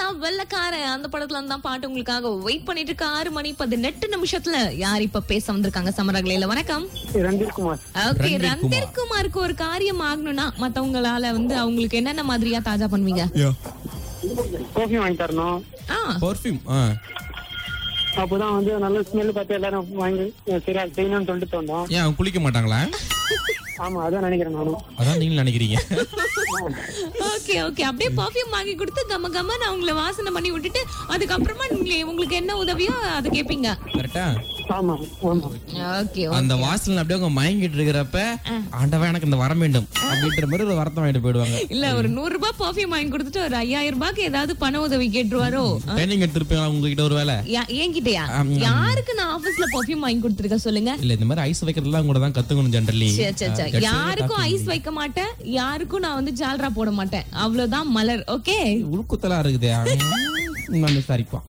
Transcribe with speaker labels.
Speaker 1: நான் வெள்ளக்காரன் அந்த படத்துல இருந்து தான் பாட்டு உங்களுக்காக வெயிட் பண்ணிட்டு இருக்க ஆறு மணி பதினெட்டு நிமிஷத்துல யார் இப்ப பேச வந்திருக்காங்க சமரகலையில வணக்கம்
Speaker 2: ரஞ்சித்குமார்
Speaker 1: ஓகே
Speaker 3: ரந்தீர் குமார்.
Speaker 1: ரந்தீர் குமாருக்கு ஒரு காரியம் ஆகணும்னா மத்தவங்களால வந்து அவங்களுக்கு என்னென்ன மாதிரியா தாஜா பண்ணுவீங்க
Speaker 2: காஃபி வாங்கி தரணும்
Speaker 1: ஆ
Speaker 3: பர்ஃபியூம்
Speaker 2: அப்பதான் வந்து நல்ல ஸ்மெல் பார்த்து எல்லாரும் வாங்கி சரியா செய்யணும்னு சொல்லிட்டு தோணும்
Speaker 3: ஏன் அவங்க குளிக்க மாட்டாங்களா
Speaker 2: ஆமா அதான் நினைக்கிறேன் நானும்
Speaker 3: அதான் நீங்களும் நினைக்கிறீங்க
Speaker 1: ஓகே ஓகே அப்படியே பர்ஃபியூம் வாங்கி கொடுத்து கம கமன்னு அவங்கள வாசனை பண்ணி விட்டுட்டு அதுக்கப்புறமா நீங்க உங்களுக்கு என்ன உதவியோ அதை கேப்பீங்க
Speaker 3: கரெக்டா
Speaker 2: ஆமா ஆமா
Speaker 1: ஓகே
Speaker 3: அந்த வாசல்ல அப்படியே அவங்க மயங்கிட்டு இருக்கிறப்ப ஆண்டவன் எனக்கு இந்த வரம் வேண்டும் அப்படின்ற மாதிரி ஒரு வரத்தை வாங்கிட்டு போயிடுவாங்க
Speaker 1: இல்ல ஒரு நூறு ரூபாய் பர்ஃபியூம் வாங்கி கொடுத்துட்டு ஒரு ஐயாயிரம் ரூபாய்க்கு ஏதாவது பண உதவி கேட்டுருவாரோ
Speaker 3: ட்ரைனிங் எடுத்திருப்பீங்களா உங்ககிட்ட ஒரு வேலை
Speaker 1: யா- என்கிட்டயா யாருக்கு நான் ஆபீஸ்ல பர்ஃபியூம் வாங்கி கொடுத்துருக்கேன் சொல்லுங்க
Speaker 3: இல்ல இந்த மாதிரி ஐஸ் வைக்கிறதுலாம் கூட தான் கத்துக்கணும் ஜென்ரலி
Speaker 1: சே, சே, சே. யாருக்கும் ஐஸ் வைக்க மாட்டேன் யாருக்கும் நான் வந்து ஜால்ரா போட மாட்டேன் அவ்வளவுதான் மலர் ஓகே
Speaker 3: உள்குத்தலா இருக்குது நான் விசாரிப்பான்